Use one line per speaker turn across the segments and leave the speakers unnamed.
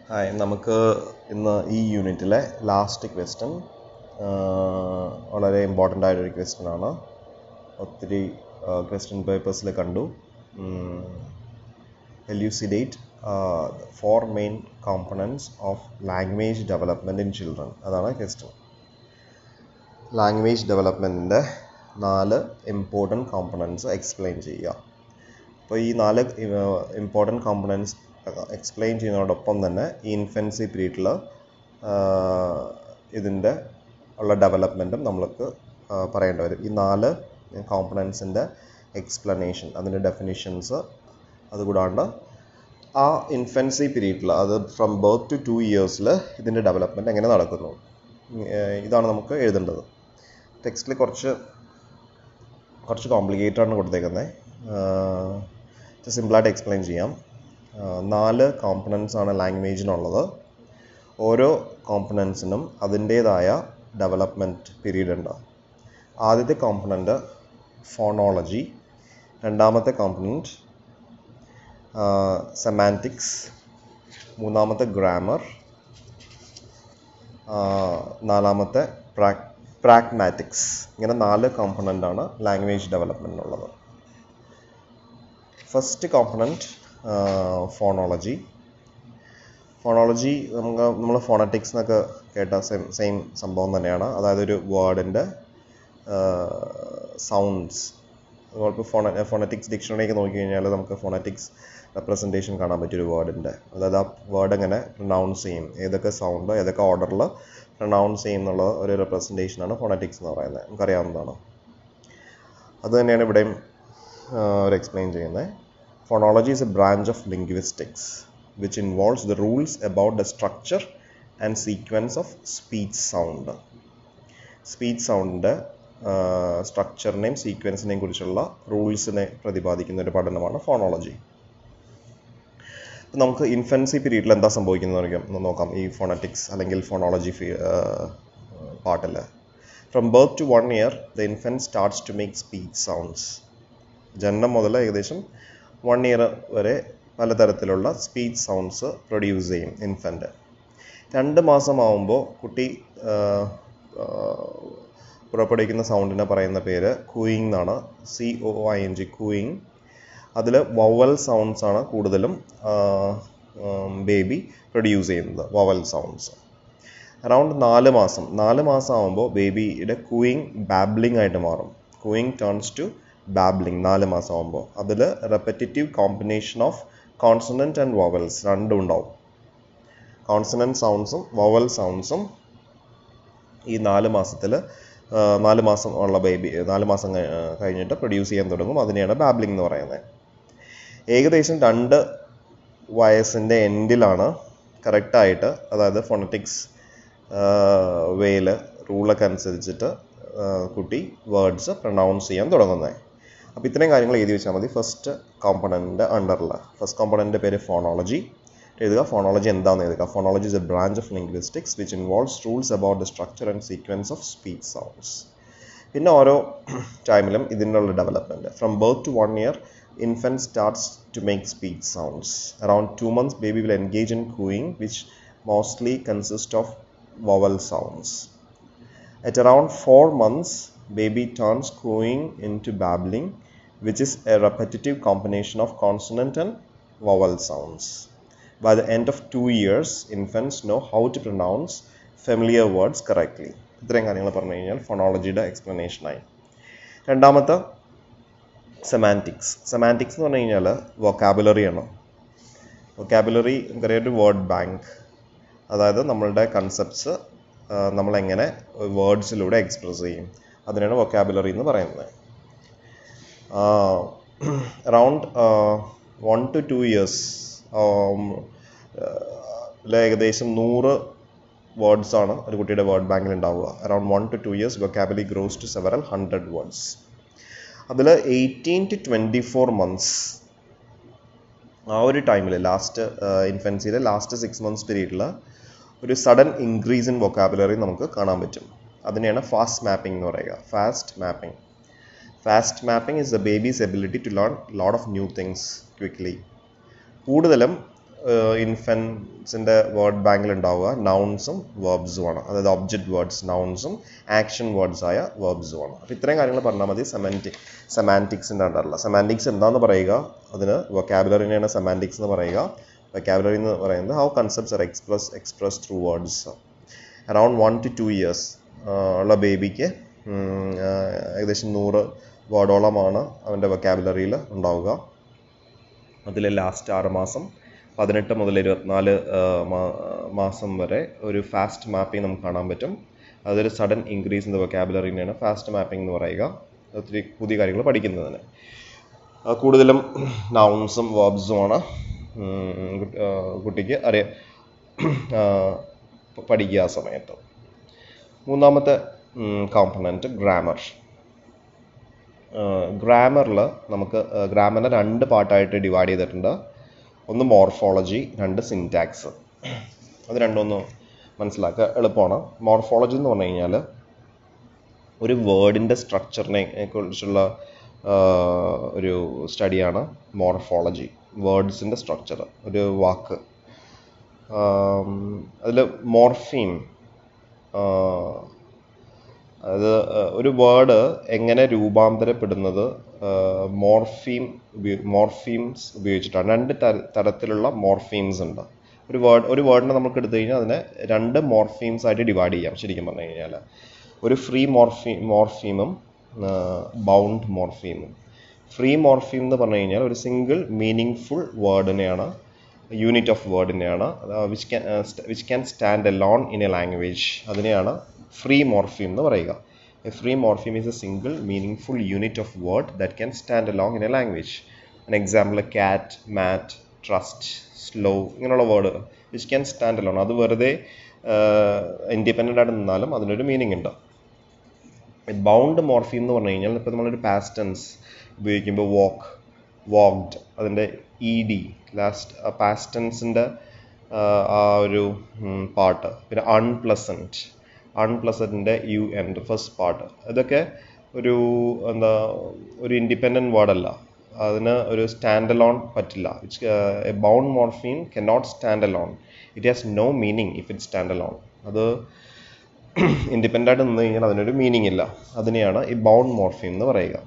Hi നമുക്ക് ഇന്ന് ഈ യൂണിറ്റിലെ ലാസ്റ്റ് ക്വസ്റ്റ്യൻ വളരെ ഇമ്പോർട്ടൻ്റ് ആയിട്ടൊരു ക്വസ്റ്റ്യൻ ആണ് ഒത്തിരി ക്വസ്റ്റ്യൻ പേപ്പേഴ്സിൽ കണ്ടു elucidate four main components of language development in children അതാണ് ക്വസ്റ്റ്യൻ ലാംഗ്വേജ് ഡെവലപ്മെൻറ്റിൻ്റെ നാല് ഇമ്പോർട്ടൻറ്റ് കോമ്പണൻസ് എക്സ്പ്ലെയിൻ ചെയ്യുക അപ്പോൾ ഈ നാല് ഇമ്പോർട്ടൻറ്റ് കോമ്പണൻസ് എക്സ്പ്ലെയിൻ ചെയ്യുന്നതോടൊപ്പം തന്നെ ഈ ഇൻഫൻസി പീരീഡിൽ ഇതിൻ്റെ ഉള്ള ഡെവലപ്മെൻറ്റും നമ്മൾക്ക് പറയേണ്ടി വരും ഈ നാല് കോമ്പണൻസിൻ്റെ എക്സ്പ്ലനേഷൻ അതിൻ്റെ ഡെഫിനിഷൻസ് അതുകൂടാണ്ട് ആ ഇൻഫൻസി പീരീഡിൽ അത് ഫ്രം ബർത്ത് ടു ടു ഇയേഴ്സിൽ ഇതിൻ്റെ ഡെവലപ്മെൻറ്റ് എങ്ങനെ നടക്കുന്നു ഇതാണ് നമുക്ക് എഴുതേണ്ടത് ടെക്സ്റ്റിൽ കുറച്ച് കുറച്ച് കോംപ്ലിക്കേറ്റഡ് ആണ് കൊടുത്തേക്കുന്നത് സിമ്പിളായിട്ട് എക്സ്പ്ലെയിൻ ചെയ്യാം നാല് കോമ്പണൻസ് ആണ് ലാംഗ്വേജിനുള്ളത് ഓരോ കോമ്പണൻസിനും അതിൻ്റേതായ ഡെവലപ്മെൻറ്റ് പീരീഡ് ഉണ്ട് ആദ്യത്തെ കോമ്പണൻറ്റ് ഫോണോളജി രണ്ടാമത്തെ കോമ്പണൻറ്റ് സെമാൻറ്റിക്സ് മൂന്നാമത്തെ ഗ്രാമർ നാലാമത്തെ പ്രാക് പ്രാഗ്മാറ്റിക്സ് ഇങ്ങനെ നാല് കോമ്പണൻ്റ് ആണ് ലാംഗ്വേജ് ഡെവലപ്മെൻറ്റിനുള്ളത് ഫസ്റ്റ് കോമ്പണൻറ്റ് ഫോണോളജി ഫോണോളജി നമുക്ക് നമ്മൾ ഫോണറ്റിക്സ് എന്നൊക്കെ കേട്ട സെയിം സെയിം സംഭവം തന്നെയാണ് അതായത് ഒരു വേർഡിൻ്റെ സൗണ്ട്സ് നമ്മളിപ്പോൾ ഫോണ ഫോണറ്റിക്സ് ഡിക്ഷണറിയൊക്കെ നോക്കി കഴിഞ്ഞാൽ നമുക്ക് ഫോണറ്റിക്സ് റെപ്രസെൻറ്റേഷൻ കാണാൻ പറ്റും ഒരു വേർഡിൻ്റെ അതായത് ആ വേർഡ് എങ്ങനെ പ്രൊനൗൺസ് ചെയ്യും ഏതൊക്കെ സൗണ്ട് ഏതൊക്കെ ഓർഡറിൽ പ്രൊനൗൺസ് ചെയ്യും എന്നുള്ള ഒരു റെപ്രസെൻറ്റേഷനാണ് ഫോണറ്റിക്സ് എന്ന് പറയുന്നത് നമുക്കറിയാവുന്നതാണ് അത് തന്നെയാണ് ഇവിടെയും ഒരു എക്സ്പ്ലെയിൻ ചെയ്യുന്നത് Phonology is a branch of linguistics which involves the rules about the structure and sequence of speech sound. Speech സൗണ്ടിൻ്റെ സ്ട്രക്ചറിനെയും സീക്വൻസിനെയും കുറിച്ചുള്ള റൂൾസിനെ പ്രതിപാദിക്കുന്ന ഒരു പഠനമാണ് ഫോണോളജി നമുക്ക് ഇൻഫൻസി പീരീഡിൽ എന്താ സംഭവിക്കുന്നത് നോക്കാം ഈ ഫോണറ്റിക്സ് അല്ലെങ്കിൽ ഫോണോളജി പാട്ടിൽ from birth to one year the infant starts to make speech sounds ജനനം മുതൽ ഏകദേശം വൺ ഇയർ വരെ പലതരത്തിലുള്ള സ്പീച്ച് സൗണ്ട്സ് പ്രൊഡ്യൂസ് ചെയ്യും ഇൻഫൻറ്റ് രണ്ട് മാസമാവുമ്പോൾ കുട്ടി പുറപ്പെടുവിക്കുന്ന സൗണ്ടിനെ പറയുന്ന പേര് കൂയിങ് എന്നാണ് C O I N G cooing അതിൽ വവൽ സൗണ്ട്സ് ആണ് കൂടുതലും ബേബി പ്രൊഡ്യൂസ് ചെയ്യുന്നത് വവൽ സൗണ്ട്സ് അറൗണ്ട് നാല് മാസം നാല് മാസം ആകുമ്പോൾ ബേബിയുടെ കൂയിങ് ബാബ്ലിംഗ് ആയിട്ട് മാറും കൂയിങ് ടേൺസ് ടു ബാബ്ലിംഗ് നാല് മാസം ആകുമ്പോൾ അതിൽ repetitive combination of consonant and vowels രണ്ടും ഉണ്ടാവും കോൺസണൻറ്റ് സൗണ്ട്സും വവൽ സൗണ്ട്സും ഈ നാല് മാസത്തിൽ നാല് മാസം ഉള്ള ബേബി നാല് മാസം കഴിഞ്ഞിട്ട് പ്രൊഡ്യൂസ് ചെയ്യാൻ തുടങ്ങും അതിനെയാണ് ബാബ്ലിംഗ് എന്ന് പറയുന്നത് ഏകദേശം രണ്ട് വയസ്സിൻ്റെ എൻഡിലാണ് കറക്റ്റായിട്ട് അതായത് ഫോണറ്റിക്സ് വേയിൽ റൂളൊക്കെ അനുസരിച്ചിട്ട് കുട്ടി വേർഡ്സ് പ്രൊനൗൺസ് ചെയ്യാൻ തുടങ്ങുന്നത് അപ്പോൾ ഇത്രയും കാര്യങ്ങൾ എഴുതി വെച്ചാൽ മതി ഫസ്റ്റ് കോമ്പണൻറ്റിൻ്റെ അണ്ടറിൽ ഫസ്റ്റ് കോമ്പണൻറ്റിൻ്റെ പേര് ഫോണോളജി എഴുതുക ഫോണോളജി എന്താണെന്ന് എഴുതുക phonology is a branch of linguistics which involves rules about the structure and sequence of speech sounds പിന്നെ ഓരോ ടൈമിലും ഇതിനുള്ള development from birth to one year infant starts to make speech sounds around two months baby will engage in cooing which mostly consist of vowel sounds At around 4 months, baby turns cooing into babbling, which is a repetitive combination of consonant and vowel sounds. By the end of 2 years, infants know how to pronounce familiar words correctly. ഇത്രയും കാര്യങ്ങൾ പറഞ്ഞു കഴിഞ്ഞാൽ ഫോണോളജിയുടെ എക്സ്പ്ലനേഷനായി രണ്ടാമത്തെ semantics semantics എന്ന് പറഞ്ഞു കഴിഞ്ഞാൽ വൊക്കാബുലറിയാണ് vocabulary നമുക്കറിയാം ഒരു വേർഡ് ബാങ്ക് അതായത് നമ്മളുടെ കൺസെപ്റ്റ്സ് നമ്മളെങ്ങനെ വേർഡ്സിലൂടെ എക്സ്പ്രസ് ചെയ്യും അതിനാണ് വൊക്കാബുലറി എന്ന് പറയുന്നത് around one to two years ഏകദേശം നൂറ് വേർഡ്സ് ആണ് ഒരു കുട്ടിയുടെ വേർഡ് ബാങ്കിൽ ഉണ്ടാവുക around one to two years vocabulary grows to several hundred words അതിൽ eighteen to twenty four months ആ ഒരു ടൈമിൽ ലാസ്റ്റ് ഇൻഫൻസിയിലെ ലാസ്റ്റ് സിക്സ് മന്ത്സ് പീരീഡിൽ ഒരു സഡൻ ഇൻക്രീസ് ഇൻ വൊക്കാബുലറി നമുക്ക് കാണാൻ പറ്റും അതിനെയാണ് ഫാസ്റ്റ് മാപ്പിംഗ് എന്ന് പറയുക fast mapping fast mapping is the baby's ability to learn lot of new things quickly കൂടുതലും ഇൻഫൻസിൻ്റെ വേർഡ് ബാങ്കിൽ ഉണ്ടാവുക നൗൺസും വേർബ്സുമാണ് അതായത് ഒബ്ജക്റ്റ് വേർഡ്സ് നൗൺസും ആക്ഷൻ വേർഡ്സ് ആയ വേർബ്സുമാണ് അപ്പോൾ ഇത്രയും കാര്യങ്ങൾ പറഞ്ഞാൽ മതി സെമാൻറ്റിക് സെമാൻറ്റിക്സിൻ്റെ അണ്ടറിൽ സെമാൻറ്റിക്സ് എന്താണെന്ന് പറയുക അതിന് വൊക്കാബുലറിനെയാണ് സെമാൻറ്റിക്സ് എന്ന് പറയുക വൊക്കാബുലറി എന്ന് പറയുന്നത് how concepts are express express through words around one to two years ഉള്ള ബേബിക്ക് ഏകദേശം നൂറ് വേർഡോളമാണ് അവൻ്റെ വൊക്കാബുലറിയിൽ ഉണ്ടാവുക അതിൽ ലാസ്റ്റ് ആറ് മാസം പതിനെട്ട് മുതൽ ഇരുപത്തിനാല് മാസം വരെ ഒരു ഫാസ്റ്റ് മാപ്പിംഗ് നമുക്ക് കാണാൻ പറ്റും അതൊരു സഡൻ ഇൻക്രീസ് ഇൻ ദ വൊക്കാബുലറിനെയാണ് ഫാസ്റ്റ് മാപ്പിംഗ് എന്ന് പറയുക ഒത്തിരി പുതിയ കാര്യങ്ങൾ പഠിക്കുന്നതിന് കൂടുതലും നൗൺസും വേർബ്സുമാണ് കുട്ടിക്ക് അറിയ പഠിക്കുക ആ സമയത്ത് മൂന്നാമത്തെ കോമ്പണൻറ്റ് ഗ്രാമർ ഗ്രാമറിൽ നമുക്ക് ഗ്രാമറിനെ രണ്ട് പാർട്ടായിട്ട് ഡിവൈഡ് ചെയ്തിട്ടുണ്ട് ഒന്ന് മോർഫോളജി രണ്ട് സിൻറ്റാക്സ് അത് രണ്ടൊന്ന് മനസ്സിലാക്കുക എളുപ്പമാണ് മോർഫോളജി എന്ന് പറഞ്ഞു കഴിഞ്ഞാൽ ഒരു വേർഡിൻ്റെ സ്ട്രക്ചറിനെ കുറിച്ചുള്ള ഒരു സ്റ്റഡിയാണ് മോർഫോളജി വേർഡ്സിൻ്റെ സ്ട്രക്ചർ ഒരു വാക്ക് അതിൽ മോർഫീം അത് ഒരു വേർഡ് എങ്ങനെ രൂപാന്തരപ്പെടുന്നത് മോർഫീം മോർഫീംസ് ഉപയോഗിച്ചിട്ടാണ് രണ്ട് തരത്തിലുള്ള മോർഫീംസ് ഉണ്ട് ഒരു വേർഡ് ഒരു വേർഡിനെ നമുക്ക് എടുത്തു കഴിഞ്ഞാൽ അതിനെ രണ്ട് മോർഫീംസ് ആയിട്ട് ഡിവൈഡ് ചെയ്യാം ശരിക്കും പറഞ്ഞു കഴിഞ്ഞാൽ ഒരു ഫ്രീ മോർഫീ മോർഫീമും ബൗണ്ട് മോർഫീമും ഫ്രീ മോർഫീം എന്ന് പറഞ്ഞു കഴിഞ്ഞാൽ ഒരു സിംഗിൾ മീനിങ് ഫുൾ വേർഡിനെയാണ് യൂണിറ്റ് ഓഫ് വേർഡിനെയാണ് which can which can stand alone in a language അതിനെയാണ് ഫ്രീ മോർഫീം എന്ന് പറയുക a free morpheme is a single meaningful unit of word that can stand alone in a language an example cat mat trust slow ഇങ്ങനെയുള്ള word which can stand alone അത് വെറുതെ independent ആയിട്ട് നിന്നാലും അതിനൊരു meaning ഉണ്ട് bound morpheme എന്ന് പറഞ്ഞു കഴിഞ്ഞാൽ ഇപ്പോൾ നമ്മളൊരു പാസ്റ്റൻസ് ഉപയോഗിക്കുമ്പോൾ വാക്ക് വാക്ഡ് അതിൻ്റെ ഇ ഡി ലാസ്റ്റ് പാസ്റ്റൻസിൻ്റെ ആ ഒരു പാർട്ട് പിന്നെ അൺപ്ലസൻറ്റ് അൺപ്ലസൻറ്റിൻ്റെ യു എൻഡ് ഫസ്റ്റ് പാർട്ട് ഇതൊക്കെ ഒരു എന്താ ഒരു ഇൻഡിപെൻഡൻറ്റ് വേർഡല്ല അതിന് ഒരു സ്റ്റാൻഡ് അലോൺ പറ്റില്ല it's a bound morpheme can not stand alone it has no meaning if it stand alone അത് ഇൻഡിപെൻഡൻ്റ് ആയിട്ട് നിന്ന് കഴിഞ്ഞാൽ അതിനൊരു മീനിങ് ഇല്ല അതിനെയാണ് ഈ ബൗണ്ട് മോർഫീം എന്ന് പറയുക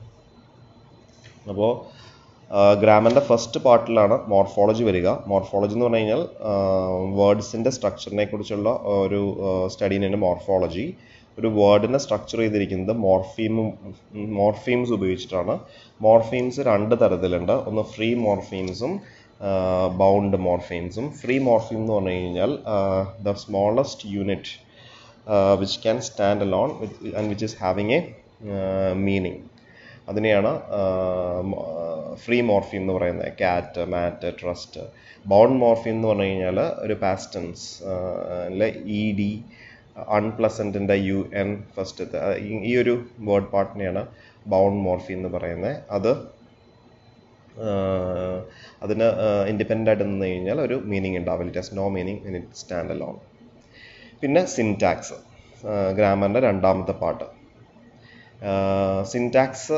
അപ്പോൾ ഗ്രാമറിൻ്റെ ഫസ്റ്റ് പാർട്ടിലാണ് മോർഫോളജി വരിക മോർഫോളജി എന്ന് പറഞ്ഞു കഴിഞ്ഞാൽ വേർഡ്സിൻ്റെ സ്ട്രക്ചറിനെ കുറിച്ചുള്ള ഒരു സ്റ്റഡീനാണ് മോർഫോളജി ഒരു വേർഡിനെ സ്ട്രക്ചർ ചെയ്തിരിക്കുന്നത് മോർഫീമും മോർഫീംസ് ഉപയോഗിച്ചിട്ടാണ് മോർഫീംസ് രണ്ട് തരത്തിലുണ്ട് ഒന്ന് ഫ്രീ മോർഫീംസും ബൗണ്ട് മോർഫീംസും ഫ്രീ മോർഫീം എന്ന് പറഞ്ഞു കഴിഞ്ഞാൽ the smallest unit which can stand alone and which is having a meaning അതിനെയാണ് ഫ്രീ മോർഫീം എന്ന് പറയുന്നത് കാറ്റ് മാറ്റ് ട്രസ്റ്റ് ബൗണ്ട് മോർഫീം എന്ന് പറഞ്ഞു കഴിഞ്ഞാൽ ഒരു പാസ്റ്റൻസ് ഇ ഡി അൺപ്ലസൻറ്റിൻ്റെ യു എൻ ഫസ്റ്റ് ഈ ഒരു വേർഡ് പാർട്ടിനെയാണ് ബൗണ്ട് മോർഫി എന്ന് പറയുന്നത് അത് അതിന് ഇൻഡിപെൻഡൻ്റ് ആയിട്ട് നിന്ന് കഴിഞ്ഞാൽ ഒരു മീനിങ് ഉണ്ടാവില്ല it has no meaning in it stand alone പിന്നെ സിൻറ്റാക്സ് ഗ്രാമറിൻ്റെ രണ്ടാമത്തെ പാർട്ട് സിൻറ്റാക്സ്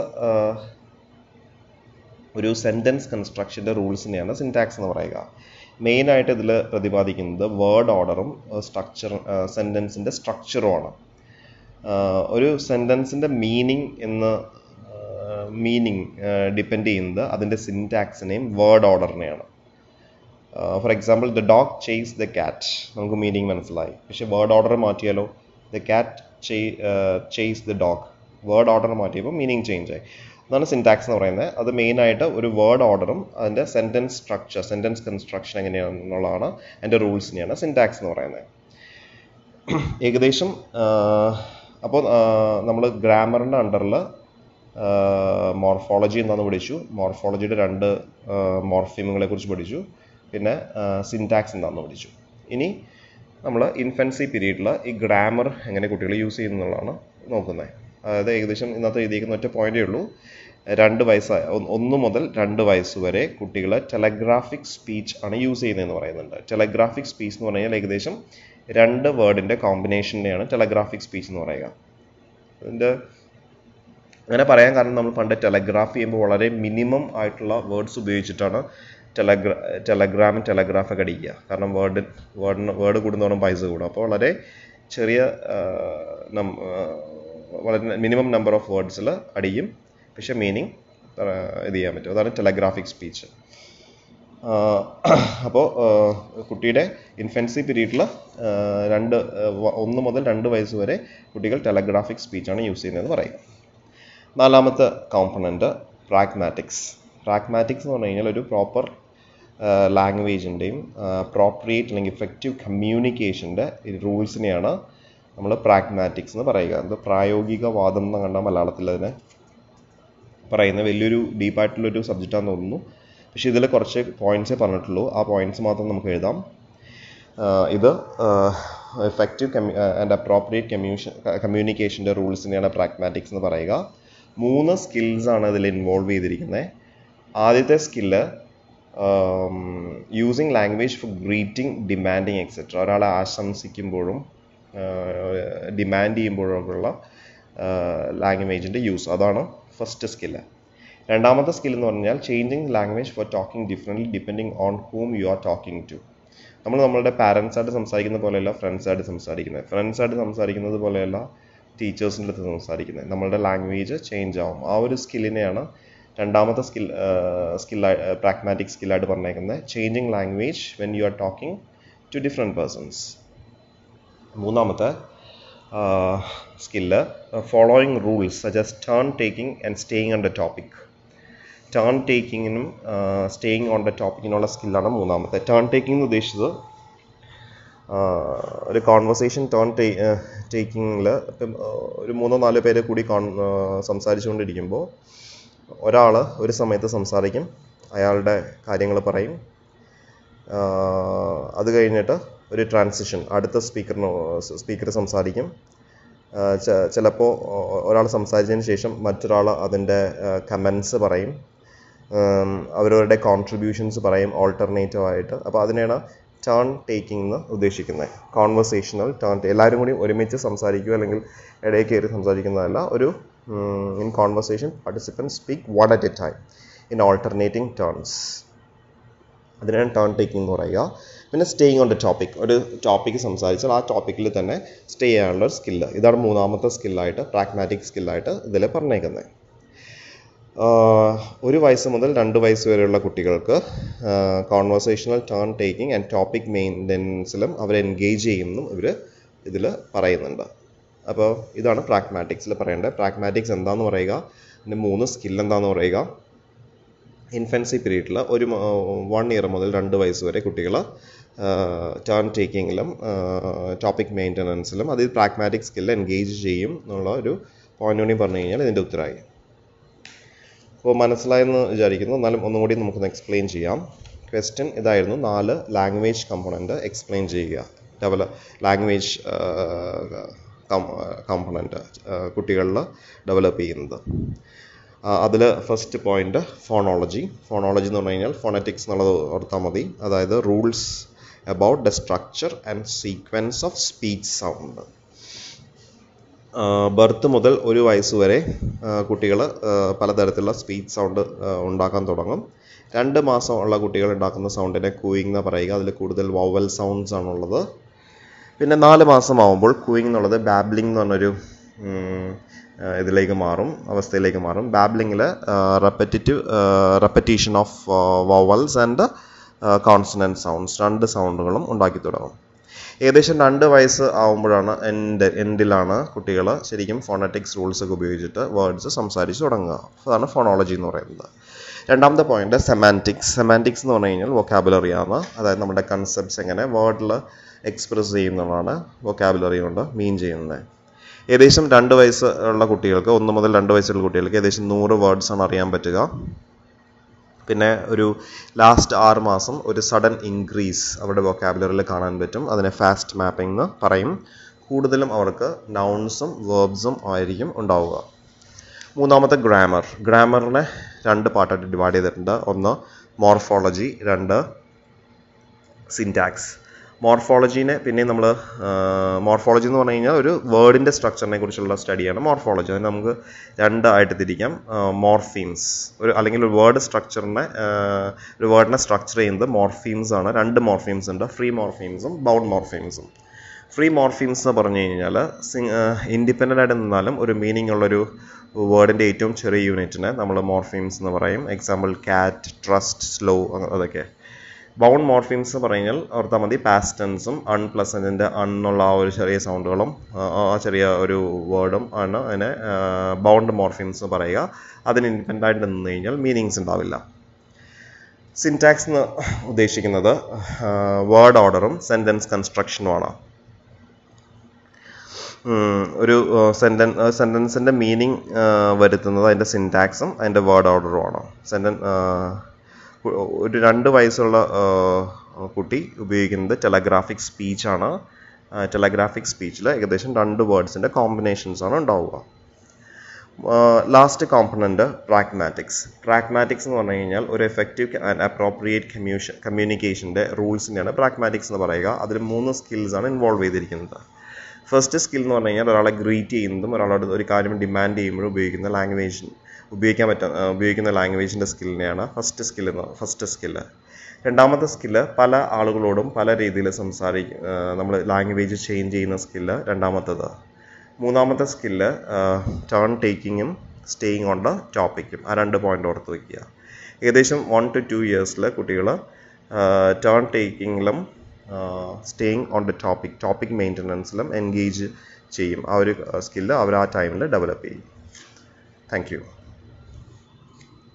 ഒരു സെൻറ്റൻസ് കൺസ്ട്രക്ഷൻ്റെ റൂൾസിനെയാണ് സിൻറ്റാക്സ് എന്ന് പറയുക മെയിനായിട്ട് ഇതിൽ പ്രതിപാദിക്കുന്നത് വേർഡ് ഓർഡറും സ്ട്രക്ചർ സെൻറ്റൻസിൻ്റെ സ്ട്രക്ചറുമാണ് ഒരു സെൻറ്റൻസിൻ്റെ മീനിങ് എന്ന് മീനിങ് ഡിപ്പെൻഡ് ചെയ്യുന്നത് അതിൻ്റെ സിൻറ്റാക്സിനെയും word ഓർഡറിനെയാണ് for example the dog chase the cat നമുക്ക് മീനിങ് മനസ്സിലായി പക്ഷേ word order മാറ്റിയാലോ the cat chase the dog word order മാറ്റിയപ്പോൾ meaning change ആയി അതാണ് സിൻറ്റാക്സ് എന്ന് പറയുന്നത് അത് മെയിനായിട്ട് ഒരു വേർഡ് ഓർഡറും അതിൻ്റെ സെൻറ്റൻസ് സ്ട്രക്ചർ സെൻറ്റൻസ് കൺസ്ട്രക്ഷൻ എങ്ങനെയാണെന്നുള്ളതാണ് അതിൻ്റെ റൂൾസിനെയാണ് സിൻറ്റാക്സ് എന്ന് പറയുന്നത് ഏകദേശം അപ്പോൾ നമ്മൾ ഗ്രാമറിൻ്റെ അണ്ടറിൽ മോർഫോളജി എന്താണെന്ന് പഠിച്ചു മോർഫോളജിയുടെ രണ്ട് മോർഫീമുകളെ കുറിച്ച് പഠിച്ചു പിന്നെ സിൻറ്റാക്സ് എന്താണെന്ന് പഠിച്ചു ഇനി നമ്മൾ ഇൻഫൻസി പീരീഡിൽ ഈ ഗ്രാമർ എങ്ങനെ കുട്ടികൾ യൂസ് ചെയ്യുന്നതാണ് നോക്കുന്നത് അതായത് ഏകദേശം ഇന്നത്തെ എഴുതിയിരിക്കുന്ന ഒറ്റ പോയിന്റേ ഉള്ളൂ രണ്ട് വയസ്സായ ഒന്ന് മുതൽ രണ്ട് വയസ്സ് വരെ കുട്ടികൾ ടെലഗ്രാഫിക് സ്പീച്ച് ആണ് യൂസ് ചെയ്യുന്നതെന്ന് പറയുന്നുണ്ട് ടെലഗ്രാഫിക് സ്പീച്ച് എന്ന് പറഞ്ഞാൽ ഏകദേശം രണ്ട് വേർഡിൻ്റെ കോമ്പിനേഷനെയാണ് ടെലഗ്രാഫിക് സ്പീച്ച് എന്ന് പറയുക അതിൻ്റെ അങ്ങനെ പറയാൻ കാരണം നമ്മൾ പണ്ട് ടെലഗ്രാഫ് ചെയ്യുമ്പോൾ വളരെ മിനിമം ആയിട്ടുള്ള വേർഡ്സ് ഉപയോഗിച്ചിട്ടാണ് ടെലഗ്രാ ടെലഗ്രാം ടെലഗ്രാഫൊക്കെ അടിക്കുക കാരണം വേർഡ് വേർഡിന് വേർഡ് കൂടുന്നതോറും പൈസ കൂടും അപ്പോൾ വളരെ ചെറിയ ആ, നം- ആ, വളരെ മിനിമം നമ്പർ ഓഫ് വേർഡ്സിൽ അടിക്കും പക്ഷേ മീനിങ് ഇത് ചെയ്യാൻ പറ്റും അതാണ് ടെലഗ്രാഫിക് സ്പീച്ച് അപ്പോൾ കുട്ടിയുടെ ഇൻഫൻസി പീരീഡിൽ രണ്ട് ആ, വ- ഒന്ന് മുതൽ രണ്ട് വയസ്സ് വരെ കുട്ടികൾ ടെലഗ്രാഫിക് സ്പീച്ചാണ് യൂസ് ചെയ്യുന്നതെന്ന് പറയുക നാലാമത്തെ കോമ്പണൻറ്റ് പ്രാഗ്മാറ്റിക്സ് പ്രാഗ്മാറ്റിക്സ് എന്ന് പറഞ്ഞു കഴിഞ്ഞാൽ ഒരു പ്രോപ്പർ ലാംഗ്വേജിൻ്റെയും പ്രോപ്പറേറ്റ് അല്ലെങ്കിൽ ഇഫക്റ്റീവ് കമ്മ്യൂണിക്കേഷൻ്റെ റൂൾസിനെയാണ് നമ്മൾ പ്രാഗ്മാറ്റിക്സ് എന്ന് പറയുക അത് പ്രായോഗികവാദം എന്ന് കണ്ട മലയാളത്തിൽ അതിനെ പറയുന്ന വലിയൊരു ഡീപ്പായിട്ടുള്ളൊരു സബ്ജക്റ്റാന്ന് തോന്നുന്നു പക്ഷേ ഇതിൽ കുറച്ച് പോയിന്റ്സേ പറഞ്ഞിട്ടുള്ളൂ ആ പോയിന്റ്സ് മാത്രം നമുക്ക് എഴുതാം ആഹ് ഇത് എഫക്റ്റീവ് ആൻഡ് അപ്രോപ്രിയേറ്റ് കമ്മ്യൂഷൻ കമ്മ്യൂണിക്കേഷൻ്റെ റൂൾസിനെയാണ് പ്രാഗ്മാറ്റിക്സ് എന്ന് പറയുക മൂന്ന് സ്കിൽസ് ആണ് ഇതിൽ ഇൻവോൾവ് ചെയ്തിരിക്കുന്നത് ആദ്യത്തെ skill using language for greeting demanding etcetera ഒരാളെ ആശംസിക്കുമ്പോഴും ഡിമാൻഡ് ചെയ്യുമ്പോഴൊക്കെയുള്ള ലാംഗ്വേജിൻ്റെ യൂസ് അതാണ് ഫസ്റ്റ് സ്കില്ല് രണ്ടാമത്തെ സ്കിൽ എന്ന് പറഞ്ഞാൽ changing language for talking differently depending on whom you are talking to നമ്മൾ നമ്മളുടെ പാരൻസ് ആയിട്ട് സംസാരിക്കുന്ന പോലെയല്ല ഫ്രണ്ട്സ് ആയിട്ട് സംസാരിക്കുന്നത് ഫ്രണ്ട്സ് ആയിട്ട് സംസാരിക്കുന്നത് പോലെയല്ല ടീച്ചേഴ്സിൻ്റെ അടുത്ത് സംസാരിക്കുന്നത് നമ്മളുടെ ലാംഗ്വേജ് ചേഞ്ച് ആവും ആ ഒരു സ്കില്ലിനെയാണ് രണ്ടാമത്തെ സ്കിൽ സ്കില്ലായി പ്രാഗ്മാറ്റിക് സ്കില്ലായിട്ട് പറഞ്ഞേക്കുന്നത് changing language when you are talking to different persons മൂന്നാമത്തെ skill following rules suggest turn taking and staying on the topic turn ടേക്കിങ്ങിനും സ്റ്റേയിങ് ഓൺ ദ ടോപ്പിക്കിനുള്ള സ്കില്ലാണ് മൂന്നാമത്തെ ടേൺ ടേക്കിംഗ് എന്ന് ഉദ്ദേശിച്ചത് ആഹ് ഒരു കോൺവെർസേഷൻ ടേൺ ടേക്കിങ്ങിൽ ഇപ്പം ആഹ് ഒരു മൂന്നോ നാലോ പേര് കൂടി കോൺ സംസാരിച്ചുകൊണ്ടിരിക്കുമ്പോൾ ഒരാൾ ഒരു സമയത്ത് സംസാരിക്കും അയാളുടെ കാര്യങ്ങൾ പറയും ആഹ് അത് കഴിഞ്ഞിട്ട് ഒരു ട്രാൻസിഷൻ അടുത്ത സ്പീക്കറിന് സ്പീക്കർ സംസാരിക്കും ചിലപ്പോൾ ഒരാൾ സംസാരിച്ചതിന് ശേഷം മറ്റൊരാൾ അതിൻ്റെ കമൻസ് പറയും ഉം, അവരവരുടെ കോൺട്രിബ്യൂഷൻസ് പറയും ഓൾട്ടർനേറ്റീവ് ആയിട്ട് അപ്പോൾ അതിനെയാണ് ടേൺ ടേക്കിംഗ് എന്ന് ഉദ്ദേശിക്കുന്നത് കോൺവെർസേഷണൽ ടേൺ എല്ലാവരും കൂടി ഒരുമിച്ച് സംസാരിക്കുക അല്ലെങ്കിൽ ഇടയിൽ കയറി സംസാരിക്കുന്നതല്ല ഒരു in conversation participant speak one at a time in alternating turns അതിനാണ് ടേൺ ടേക്കിംഗ് എന്ന് പറയുക പിന്നെ സ്റ്റേയിങ് ഓൺ ദ ടോപ്പിക് ഒരു ടോപ്പിക്ക് സംസാരിച്ചാൽ ആ ടോപ്പിക്കിൽ തന്നെ സ്റ്റേ ചെയ്യാനുള്ള ഒരു സ്കില്ല് ഇതാണ് മൂന്നാമത്തെ സ്കില്ലായിട്ട് പ്രാഗ്മാറ്റിക് സ്കില്ലായിട്ട് ഇതിൽ പറഞ്ഞേക്കുന്നത് ആഹ് ഒരു വയസ്സ് മുതൽ രണ്ട് വയസ്സ് വരെയുള്ള കുട്ടികൾക്ക് conversational turn taking and topic മെയിൻ്റനൻസിലും അവർ എൻഗേജ് ചെയ്യുമെന്നും ഇവർ ഇതിൽ പറയുന്നുണ്ട് അപ്പോൾ ഇതാണ് പ്രാഗ്മാറ്റിക്സിൽ പറയേണ്ടത് പ്രാഗ്മാറ്റിക്സ് എന്താണെന്ന് പറയുക ഇതിൻ്റെ മൂന്ന് സ്കിൽ എന്താണെന്ന് പറയുക ഇൻഫൻസി പീരീഡിൽ ഒരു വൺ ഇയർ മുതൽ രണ്ട് വയസ്സ് വരെ കുട്ടികൾ ടേൺ ടേക്കിങ്ങിലും ടോപ്പിക് മെയിൻ്റനൻസിലും അതിൽ പ്രാഗ്മാറ്റിക് സ്കില്ല് എൻഗേജ് ചെയ്യും എന്നുള്ള ഒരു പോയിന്റ് കൂടി പറഞ്ഞു കഴിഞ്ഞാൽ ഇതിൻ്റെ ഉത്തരമായി അപ്പോൾ മനസ്സിലായെന്ന് വിചാരിക്കുന്നു എന്നാലും ഒന്നും കൂടി നമുക്കൊന്ന് എക്സ്പ്ലെയിൻ ചെയ്യാം ക്വസ്റ്റ്യൻ ഇതായിരുന്നു നാല് ലാംഗ്വേജ് കമ്പോണൻറ്റ് എക്സ്പ്ലെയിൻ ചെയ്യുക ഡെവല ലാംഗ്വേജ് കമ്പോണൻറ്റ് കുട്ടികളിൽ ഡെവലപ്പ് ചെയ്യുന്നത് അതിൽ ഫസ്റ്റ് പോയിന്റ് ഫോണോളജി ഫോണോളജി എന്ന് പറഞ്ഞു കഴിഞ്ഞാൽ ഫോണറ്റിക്സ് എന്നുള്ളത് ഓർത്താൽ മതി അതായത് rules about the structure and sequence of speech sound birth മുതൽ ഒരു വയസ്സ് വരെ കുട്ടികൾ പലതരത്തിലുള്ള സ്പീച്ച് സൗണ്ട് ഉണ്ടാക്കാൻ തുടങ്ങും രണ്ട് മാസം ഉള്ള കുട്ടികൾ ഉണ്ടാക്കുന്ന സൗണ്ടിനെ കൂയിങ് എന്ന് പറയുക അതിൽ കൂടുതൽ വവൽ സൗണ്ട്സ് ആണുള്ളത് പിന്നെ നാല് മാസം ആവുമ്പോൾ കൂയിങ് എന്നുള്ളത് ബാബ്ലിംഗ് എന്ന് പറഞ്ഞൊരു ഉം, ആ, ഇതിലേക്ക് മാറും അവസ്ഥയിലേക്ക് മാറും ബാബ്ലിങ്ങിൽ repetitive repetition of vowels and consonant sounds രണ്ട് സൗണ്ടുകളും ഉണ്ടാക്കി തുടങ്ങും ഏകദേശം രണ്ട് വയസ്സ് ആവുമ്പോഴാണ് എൻ്റെ എൻഡിലാണ് കുട്ടികൾ ശരിക്കും ഫോണറ്റിക്സ് റൂൾസ് ഒക്കെ ഉപയോഗിച്ചിട്ട് വേർഡ്സ് സംസാരിച്ച് തുടങ്ങുക അതാണ് ഫോണോളജി എന്ന് പറയുന്നത് രണ്ടാമത്തെ പോയിന്റ് സെമാൻറ്റിക്സ് സെമാൻറ്റിക്സ് എന്ന് പറഞ്ഞു കഴിഞ്ഞാൽ വൊക്കാബുലറി ആണ് അതായത് നമ്മുടെ കൺസെപ്റ്റ്സ് എങ്ങനെ വേർഡിൽ എക്സ്പ്രസ് ചെയ്യുന്നതാണ് വൊക്കാബുലറി കൊണ്ട് മീൻ ചെയ്യുന്നത് ഏകദേശം രണ്ട് വയസ്സ് ഉള്ള കുട്ടികൾക്ക് ഒന്ന് മുതൽ രണ്ട് വയസ്സുള്ള കുട്ടികൾക്ക് ഏകദേശം നൂറ് വേർഡ്സ് ആണ് അറിയാൻ പറ്റുക പിന്നെ ഒരു ലാസ്റ്റ് ആറ് മാസം ഒരു സഡൻ ഇൻക്രീസ് അവരുടെ വൊക്കാബുലറിയിൽ കാണാൻ പറ്റും അതിനെ ഫാസ്റ്റ് മാപ്പിംഗ് എന്ന് പറയും കൂടുതലും അവർക്ക് നൗൺസും വേർബ്സും ആയിരിക്കും ഉണ്ടാവുക മൂന്നാമത്തെ ഗ്രാമർ ഗ്രാമറിനെ രണ്ട് പാർട്ടായിട്ട് ഡിവൈഡ് ചെയ്തിട്ടുണ്ട് ഒന്ന് മോർഫോളജി രണ്ട് സിൻറ്റാക്സ് മോർഫോളജീനെ പിന്നെ നമ്മൾ മോർഫോളജി എന്ന് പറഞ്ഞു കഴിഞ്ഞാൽ ഒരു വേർഡിൻ്റെ സ്ട്രക്ചറിനെ കുറിച്ചുള്ള സ്റ്റഡിയാണ് മോർഫോളജി അതിന് നമുക്ക് രണ്ടായിട്ട് തിരിക്കാം മോർഫീംസ് ഒരു അല്ലെങ്കിൽ ഒരു വേർഡ് സ്ട്രക്ചറിനെ ഒരു വേർഡിനെ സ്ട്രക്ചർ ചെയ്യുന്നത് മോർഫീംസ് ആണ് രണ്ട് മോർഫീംസ് ഉണ്ട് ഫ്രീ മോർഫീംസും ബൗണ്ട് മോർഫീംസും ഫ്രീ മോർഫീംസ് എന്ന് പറഞ്ഞു കഴിഞ്ഞാൽ ഇൻഡിപെൻഡൻ്റ് ആയിട്ട് നിന്നാലും ഒരു മീനിങ് ഉള്ളൊരു വേർഡിൻ്റെ ഏറ്റവും ചെറിയ യൂണിറ്റിനെ നമ്മൾ മോർഫീംസ് എന്ന് പറയും എക്സാമ്പിൾ കാറ്റ് ട്രസ്റ്റ് സ്ലോ അതൊക്കെ ബൗണ്ട് മോർഫീംസ് എന്ന് പറഞ്ഞാൽ ഓർത്താൽ മതി പാസ്റ്റൻസും അൺപ്ലസൻറ്റിൻ്റെ അൺന്നുള്ള ആ ഒരു ചെറിയ സൗണ്ടുകളും ആ ചെറിയ ഒരു വേർഡും ആണ് അതിനെ ബൗണ്ട് മോർഫീംസ് എന്ന് പറയുക അതിന് ഇൻഡിപെൻഡൻ്റ് ആയിട്ട് നിന്ന് കഴിഞ്ഞാൽ മീനിങ്സ് ഉണ്ടാവില്ല സിൻടാക്സ് എന്ന് ഉദ്ദേശിക്കുന്നത് വേർഡ് ഓർഡറും സെൻറ്റൻസ് കൺസ്ട്രക്ഷനുമാണ് ഒരു സെൻറ്റൻ സെൻറ്റൻസിൻ്റെ മീനിങ് വരുത്തുന്നത് അതിൻ്റെ സിൻടാക്സും അതിൻ്റെ വേർഡ് ഓർഡറുമാണ് സെൻറ്റൻ ഒരു രണ്ട് വയസ്സുള്ള കുട്ടി ഉപയോഗിക്കുന്നത് ടെലഗ്രാഫിക് സ്പീച്ചാണ് ടെലഗ്രാഫിക് സ്പീച്ചിൽ ഏകദേശം രണ്ട് വേർഡ്സിൻ്റെ കോമ്പിനേഷൻസ് ആണ് ഉണ്ടാവുക ലാസ്റ്റ് കോമ്പണൻറ്റ് പ്രാഗ്മാറ്റിക്സ് പ്രാഗ്മാറ്റിക്സ് എന്ന് പറഞ്ഞു കഴിഞ്ഞാൽ ഒരു എഫക്റ്റീവ് ആൻഡ് അപ്രോപ്രിയേറ്റ് കമ്മ്യൂഷൻ കമ്മ്യൂണിക്കേഷൻ്റെ റൂൾസിനെയാണ് പ്രാഗ്മാറ്റിക്സ് എന്ന് പറയുക അതിൽ മൂന്ന് സ്കിൽസ് ആണ് ഇൻവോൾവ് ചെയ്തിരിക്കുന്നത് ഫസ്റ്റ് സ്കിൽ എന്ന് പറഞ്ഞു കഴിഞ്ഞാൽ ഒരാളെ ഗ്രീറ്റ് ചെയ്യുന്നതും ഒരാളോട് ഒരു കാര്യം ഡിമാൻഡ് ചെയ്യുമ്പോഴും ഉപയോഗിക്കുന്ന ലാംഗ്വേജ് ഉപയോഗിക്കാൻ പറ്റുന്ന ഉപയോഗിക്കുന്ന ലാംഗ്വേജിൻ്റെ സ്കില്ലിനെയാണ് ഫസ്റ്റ് സ്കിൽ എന്ന് ഫസ്റ്റ് സ്കില്ല് രണ്ടാമത്തെ സ്കില്ല് പല ആളുകളോടും പല രീതിയിൽ സംസാരിക്കും നമ്മൾ ലാംഗ്വേജ് ചേഞ്ച് ചെയ്യുന്ന സ്കില്ല് രണ്ടാമത്തത് മൂന്നാമത്തെ സ്കില്ല് ടേൺ ടേക്കിങ്ങും സ്റ്റേയിങ് ഓൺ ദ ടോപ്പിക്കും ആ രണ്ട് പോയിന്റ് ഓർത്ത് വയ്ക്കുക ഏകദേശം വൺ ടു ടു ഇയേഴ്സിൽ കുട്ടികൾ ടേൺ ടേക്കിങ്ങിലും staying on the topic topic മെയിൻ്റനൻസിലും എൻഗേജ് ചെയ്യും ആ ഒരു സ്കില്ല് അവർ ആ ടൈമിൽ ഡെവലപ്പ് ചെയ്യും താങ്ക് യു